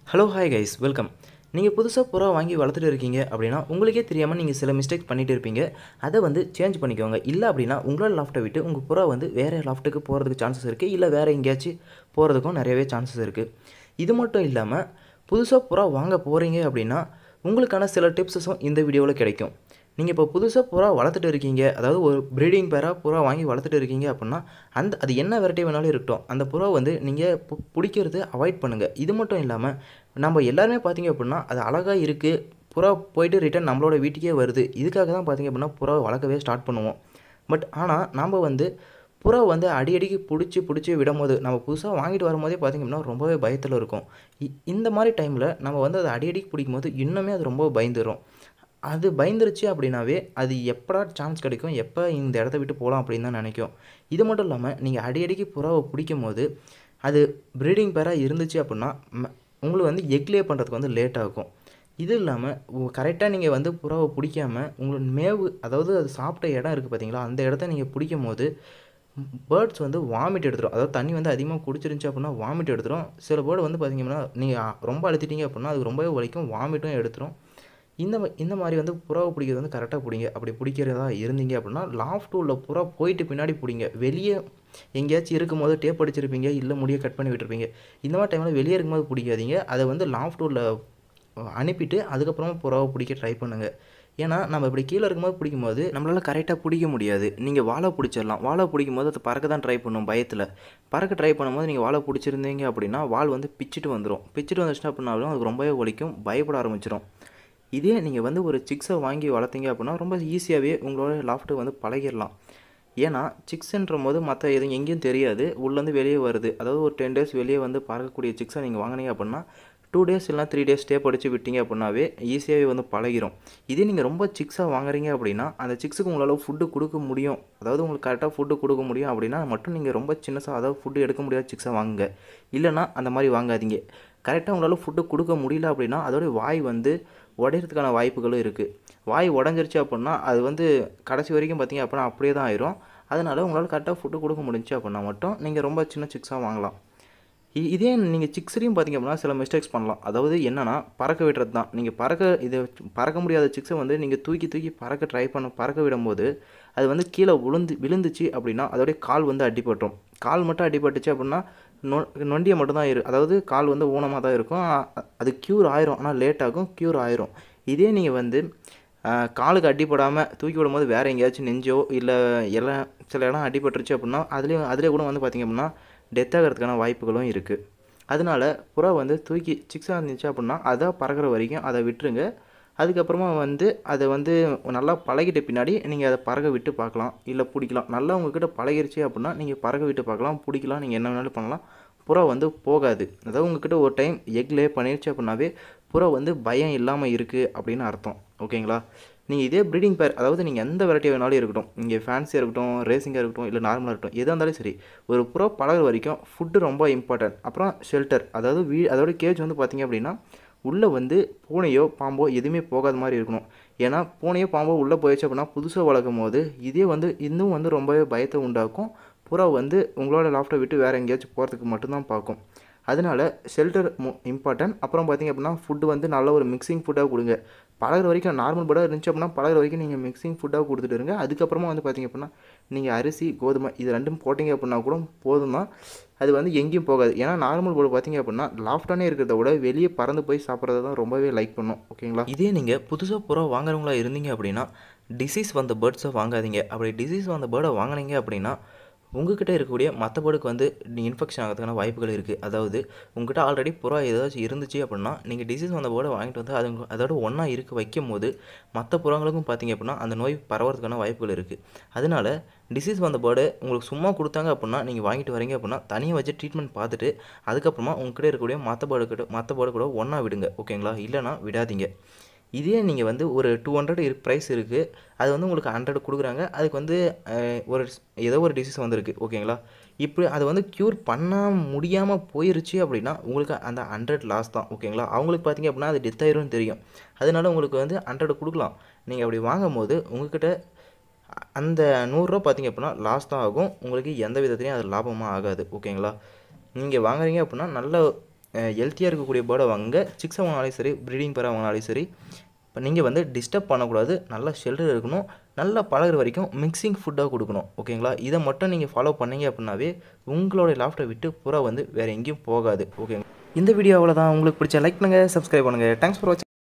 hello hi guys welcome நீங்கள் புதுசாக புறா வாங்கி வளர்த்துட்டு இருக்கீங்க அப்படின்னா உங்களுக்கே தெரியாமல் நீங்கள் சில மிஸ்டேக் பண்ணிட்டு இருப்பீங்க அதை வந்து சேஞ்ச் பண்ணிக்கோங்க இல்லை அப்படின்னா உங்களோட லாஃப்ட்டை விட்டு உங்கள் புறா வந்து வேறு லாஃப்ட்டுக்கு போகிறதுக்கு சான்சஸ் இருக்குது இல்லை வேறு எங்கேயாச்சும் போகிறதுக்கும் நிறையவே சான்சஸ் இருக்குது இது மட்டும் இல்லாமல் புதுசாக புறா வாங்க போகிறீங்க அப்படின்னா உங்களுக்கான சில டிப்ஸஸும் இந்த வீடியோவில் கிடைக்கும் நீங்கள் இப்போ புதுசாக புறா வளர்த்துட்டு இருக்கீங்க அதாவது ஒரு ப்ரீடிங் பேராக புறா வாங்கி வளர்த்துட்டு இருக்கீங்க அப்படின்னா அந்த அது என்ன வெரைட்டி வேணாலும் இருக்கட்டும் அந்த புறா வந்து நீங்கள் பு- பிடிக்கிறது அவாய்ட் பண்ணுங்கள் இது மட்டும் இல்லாமல் நம்ம எல்லாருமே பார்த்தீங்க அப்படின்னா அது அழகாக இருக்குது புறா போயிட்டு ரிட்டர்ன் நம்மளோட வீட்டுக்கே வருது இதுக்காக தான் பார்த்தீங்க அப்படின்னா புறா வளர்க்கவே ஸ்டார்ட் பண்ணுவோம் பட் ஆனால் நம்ம வந்து புறா வந்து அடி அடிக்கு பிடிச்சி பிடிச்சி விடும்போது நம்ம புதுசாக வாங்கிட்டு வரும்போதே பார்த்திங்க அப்படின்னா ரொம்பவே பயத்தில் இருக்கும் இ- இந்த மாதிரி டைமில் நம்ம வந்து அதை அடி அடிக்கு பிடிக்கும் போது இன்னுமே அது ரொம்ப பயந்துரும் அது பயந்துருச்சு அப்படின்னாவே அது எப்படா சான்ஸ் கிடைக்கும் எப்போ இந்த இடத்த விட்டு போகலாம் அப்படின்னு தான் நினைக்கும் இது மட்டும் இல்லாமல் நீங்கள் அடி அடிக்கு புறாவை பிடிக்கும் போது அது ப்ரீடிங் பேராக இருந்துச்சு அப்படின்னா ம- உங்களுக்கு வந்து எக் லே பண்ணுறதுக்கு வந்து லேட் ஆகும் இது இல்லாமல் கரெக்டாக நீங்கள் வந்து புறாவை பிடிக்காம உங்களோட மேவு அதாவது அது சாப்பிட்ட இடம் இருக்குது பார்த்தீங்களா அந்த இடத்த நீங்கள் பிடிக்கும் போது பேர்ட்ஸ் வந்து வாமிட் எடுத்துரும் அதாவது தண்ணி வந்து அதிகமாக குடிச்சிருந்துச்சு அப்படின்னா வாமிட் எடுத்துரும் சில பேர்டு வந்து பார்த்தீங்கன்னா நீங்கள் ரொம்ப அழுத்திட்டீங்க அப்படின்னா அது ரொம்பவே வலிக்கும் வாமிட்டும் எடுத்துரும் இந்த மா- இந்த மாதிரி வந்து புறாவை பிடிக்கிறது வந்து கரெக்டாக பிடிங்க அப்படி பிடிக்கிறதா இருந்தீங்க அப்படின்னா லாஃப்ட் உள்ள புறா போயிட்டு பின்னாடி பிடிங்க வெளியே எங்கேயாச்சும் இருக்கும்போது டேப் அடிச்சிருப்பீங்க இல்லை முடியை கட் பண்ணி விட்டுருப்பீங்க இந்த மாதிரி டைமில் வெளியே இருக்கும்போது பிடிக்காதீங்க அதை வந்து லாஃப்ட் உள்ள அனுப்பிட்டு அதுக்கப்புறமா புறாவை பிடிக்க ட்ரை பண்ணுங்கள் ஏன்னா நம்ம இப்படி கீழே இருக்கும்போது பிடிக்கும்போது நம்மளால் கரெக்டாக பிடிக்க முடியாது நீங்கள் வாழை பிடிச்சிடலாம் வாழை பிடிக்கும் போது அது பறக்க தான் ட்ரை பண்ணும் பயத்தில் பறக்க ட்ரை பண்ணும்போது நீங்கள் வாழை பிடிச்சிருந்தீங்க அப்படின்னா வால் வந்து பிச்சுட்டு வந்துடும் பிச்சுட்டு வந்துச்சுன்னா அப்படின்னாலும் அது ரொம்பவே வலிக்கும் பயப்பட ஆரம்பிச்சிடும் இதே நீங்கள் வந்து ஒரு சிக்ஸை வாங்கி வளர்த்தீங்க அப்படின்னா ரொம்ப ஈஸியாகவே உங்களோட லாஃப்ட்டு வந்து பழகிடலாம் ஏன்னா சிக்ஸ்ன்ற போது மற்ற எதுவும் எங்கேயும் தெரியாது உள்ளேருந்து வெளியே வருது அதாவது ஒரு டென் டேஸ் வெளியே வந்து பறக்கக்கூடிய சிக்ஸை நீங்கள் வாங்கினீங்க அப்படின்னா டூ டேஸ் இல்லைனா த்ரீ டேஸ் ஸ்டே படித்து விட்டீங்க அப்படின்னாவே ஈஸியாகவே வந்து பழகிரும் இதே நீங்கள் ரொம்ப சிக்ஸாக வாங்குறீங்க அப்படின்னா அந்த சிக்ஸுக்கு உங்களால் ஃபுட்டு கொடுக்க முடியும் அதாவது உங்களுக்கு கரெக்டாக ஃபுட்டு கொடுக்க முடியும் அப்படின்னா மட்டும் நீங்கள் ரொம்ப சின்னசாக அதாவது ஃபுட்டு எடுக்க முடியாத சிக்ஸாக வாங்குங்க இல்லைன்னா அந்த மாதிரி வாங்காதீங்க கரெக்டாக உங்களால் ஃபுட்டு கொடுக்க முடியல அப்படின்னா அதோட வாய் வந்து உடையிறதுக்கான வாய்ப்புகளும் இருக்குது வாய் உடஞ்சிருச்சு அப்படின்னா அது வந்து கடைசி வரைக்கும் பார்த்தீங்க அப்படின்னா அப்படியே தான் ஆயிரும் அதனால் உங்களால் கரெக்டாக ஃபுட்டு கொடுக்க முடிஞ்சுச்சு அப்படின்னா மட்டும் நீங்கள் ரொம்ப சின்ன சிக்ஸாக வாங்கலாம் இ- இதே நீங்கள் சிக்ஸ்லையும் பார்த்தீங்க அப்படின்னா சில மிஸ்டேக்ஸ் பண்ணலாம் அதாவது என்னன்னா பறக்க விடுறது தான் நீங்கள் பறக்க இது பறக்க முடியாத சிக்ஸை வந்து நீங்கள் தூக்கி தூக்கி பறக்க ட்ரை பண்ண பறக்க விடும்போது அது வந்து கீழே விழுந்து விழுந்துச்சு அப்படின்னா அதோடைய கால் வந்து அடிபட்டுரும் கால் மட்டும் அடிபட்டுச்சு அப்படின்னா நொ நொண்டியை மட்டும்தான் இரு அதாவது கால் வந்து ஊனமாக தான் இருக்கும் அ- அது க்யூர் ஆயிரும் ஆனால் லேட் ஆகும் க்யூர் ஆயிரும் இதே நீங்கள் வந்து ஆஹ், காலுக்கு அடிபடாமல் தூக்கி விடும்போது வேறு எங்கேயாச்சும் நெஞ்சோ இல்லை எல்லாம் சில இடம் அடிபட்டுருச்சு அப்படின்னா அதுலேயும் அதிலே கூட வந்து பார்த்திங்க அப்படின்னா டெத் ஆகிறதுக்கான வாய்ப்புகளும் இருக்குது அதனால புறா வந்து தூக்கி சிக்ஸாக இருந்துச்சு அப்படின்னா அதை பறக்கிற வரைக்கும் அதை விட்டுருங்க அதுக்கப்புறமா வந்து அதை வந்து நல்லா பழகிட்ட பின்னாடி நீங்கள் அதை பறக்க விட்டு பார்க்கலாம் இல்லை பிடிக்கலாம் நல்லா உங்ககிட்ட பழகிருச்சு அப்படின்னா நீங்கள் பறக்க விட்டு பார்க்கலாம் பிடிக்கலாம் நீங்கள் என்ன வேணாலும் பண்ணலாம் புறா வந்து போகாது அதாவது உங்ககிட்ட ஒரு டைம் எக் லே பண்ணிருச்சு அப்படின்னாவே புறா வந்து பயம் இல்லாமல் இருக்குது அப்படின்னு அர்த்தம் ஓகேங்களா நீங்கள் இதே ப்ரீடிங் பேர் அதாவது நீங்கள் எந்த வெரைட்டி வேணாலும் இருக்கட்டும் நீங்கள் ஃபேன்சியாக இருக்கட்டும் ரேசிங்காக இருக்கட்டும் இல்லை நார்மலாக இருக்கட்டும் எதாக இருந்தாலும் சரி ஒரு புறா பழகுற வரைக்கும் ஃபுட்டு ரொம்ப இம்பார்ட்டன்ட் அப்புறம் ஷெல்டர் அதாவது வீ அதோட கேஜ் வந்து பார்த்தீங்க அப்படின்னா உள்ளே வந்து பூனையோ பாம்போ எதுவுமே போகாத மாதிரி இருக்கணும் ஏன்னா பூனையோ பாம்போ உள்ளே போயிடுச்சு அப்படின்னா புதுசாக வளர்க்கும் போது இதே வந்து இன்னும் வந்து ரொம்பவே பயத்தை உண்டாக்கும் புறா வந்து உங்களோட லாஃப்ட்டை விட்டு வேறு எங்கேயாச்சும் போகிறதுக்கு மட்டும்தான் பார்க்கும் அதனால ஷெல்டர் இம்பார்ட்டன்ட் அப்புறம் பார்த்தீங்க அப்படின்னா ஃபுட்டு வந்து நல்ல ஒரு மிக்சிங் ஃபுட்டாக கொடுங்க பழகுற வரைக்கும் நார்மல் படாக இருந்துச்சு அப்படின்னா பழகுற வரைக்கும் நீங்கள் மிக்சிங் ஃபுட்டாக கொடுத்துட்டு இருங்க அதுக்கப்புறமா வந்து பார்த்தீங்க அப்படின்னா நீங்கள் அரிசி கோதுமை இது ரெண்டும் போட்டிங்க அப்படின்னா கூட போதும் தான் அது வந்து எங்கேயும் போகாது ஏன்னா நார்மல் போர்டு பார்த்தீங்க அப்படின்னா லாஃப்டானே இருக்கிறத விட வெளியே பறந்து போய் சாப்பிட்றது தான் ரொம்பவே லைக் பண்ணும் ஓகேங்களா இதே நீங்கள் புதுசாக புறா வாங்குறவங்களா இருந்தீங்க அப்படின்னா டிசீஸ் வந்த பேர்ட்ஸை வாங்காதீங்க அப்படி டிசீஸ் வந்த பேர்டை வாங்குனீங்க அப்படின்னா உங்ககிட்ட இருக்கக்கூடிய மற்ற பேர்டுக்கு வந்து இன்ஃபெக்ஷன் ஆகிறதுக்கான வாய்ப்புகள் இருக்குது அதாவது உங்ககிட்ட ஆல்ரெடி புறா ஏதாச்சும் இருந்துச்சு அப்படின்னா நீங்கள் டிசீஸ் வந்த பேர்டை வாங்கிட்டு வந்து அது உங்க- அதோட ஒன்றா இருக்க வைக்கும் போது மற்ற புறங்களுக்கும் பார்த்தீங்க அப்படின்னா அந்த நோய் பரவறதுக்கான வாய்ப்புகள் இருக்குது அதனால டிசீஸ் வந்த பேர்டு உங்களுக்கு சும்மா கொடுத்தாங்க அப்படின்னா நீங்கள் வாங்கிட்டு வரீங்க அப்படின்னா தனியாக வச்சு ட்ரீட்மெண்ட் பார்த்துட்டு அதுக்கப்புறமா உங்ககிட்ட இருக்கக்கூடிய மற்ற பேர்டு கிட்ட மற்ற பேர்டு கூட ஒன்றா விடுங்க ஓகேங்களா இல்லைனா விடாதீங்க இதே நீங்கள் வந்து ஒரு டூ ஹண்ட்ரட் இரு ப்ரைஸ் இருக்குது அது வந்து உங்களுக்கு ஹண்ட்ரட் கொடுக்குறாங்க அதுக்கு வந்து அஹ், ஒரு ஸ்- ஏதோ ஒரு டிசீஸ் வந்திருக்கு ஓகேங்களா இப்படி அது வந்து க்யூர் பண்ண முடியாமல் போயிருச்சு அப்படின்னா உங்களுக்கு அந்த ஹண்ட்ரட் லாஸ் தான் ஓகேங்களா அவங்களுக்கு பார்த்தீங்க அப்படின்னா அது டெத் ஆயிரும்னு தெரியும் அதனால உங்களுக்கு வந்து ஹண்ட்ரட் கொடுக்கலாம் நீங்கள் அப்படி வாங்கும்போது உங்ககிட்ட அந்த நூறுரூவா பார்த்தீங்க அப்படின்னா லாஸ் தான் ஆகும் உங்களுக்கு எந்த விதத்துலையும் அது லாபமாக ஆகாது ஓகேங்களா நீங்கள் வாங்குறீங்க அப்படின்னா நல்ல ஹெல்த்தியாக இருக்கக்கூடிய பேர்டை வாங்குங்க சிக்ஸை வாங்கினாலும் சரி ப்ரீடிங் பேராக வாங்கினாலும் சரி இப்போ நீங்கள் வந்து டிஸ்டர்ப் பண்ணக்கூடாது நல்லா ஷெல்டர் இருக்கணும் நல்லா பழகுற வரைக்கும் மிக்சிங் ஃபுட்டாக கொடுக்கணும் ஓகேங்களா இதை மட்டும் நீங்கள் ஃபாலோ பண்ணீங்க அப்படின்னாவே உங்களோட லாஃப்ட்டை விட்டு புறா வந்து வேறு எங்கேயும் போகாது ஓகேங்க இந்த வீடியோ அவ்வளோதான் உங்களுக்கு பிடிச்ச லைக் பண்ணுங்கள் சப்ஸ்கிரைப் பண்ணுங்கள் தேங்க்ஸ் ஃபார் வாட்சிங்